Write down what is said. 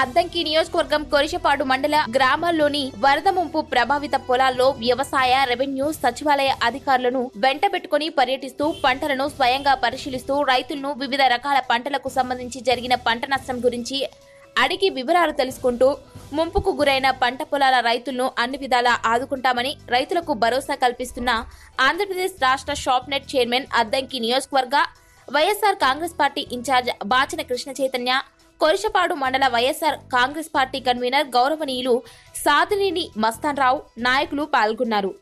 అద్దంకి నియోజకవర్గం కొరిషపాడు మండల గ్రామాల్లోని వరద ముంపు ప్రభావిత పొలాల్లో వ్యవసాయ రెవెన్యూ సచివాలయ అధికారులను వెంటబెట్టుకుని పర్యటిస్తూ పంటలను స్వయంగా పరిశీలిస్తూ రైతులను వివిధ రకాల పంటలకు సంబంధించి జరిగిన పంట నష్టం గురించి అడిగి వివరాలు తెలుసుకుంటూ ముంపుకు గురైన పంట పొలాల రైతులను అన్ని విధాలా ఆదుకుంటామని రైతులకు భరోసా కల్పిస్తున్న ఆంధ్రప్రదేశ్ రాష్ట్ర షాప్ నెట్ చైర్మన్ అద్దంకి నియోజకవర్గ YSR Congress party incharge Bachina Krishna Chaitanya Korishapadu మండల వైఎస్ఆర్ కాంగ్రెస్ పార్టీ కన్వీనర్ గౌరవనీయులు సాదినేని మస్తాన్ రావు నాయకులు పాల్గొన్నారు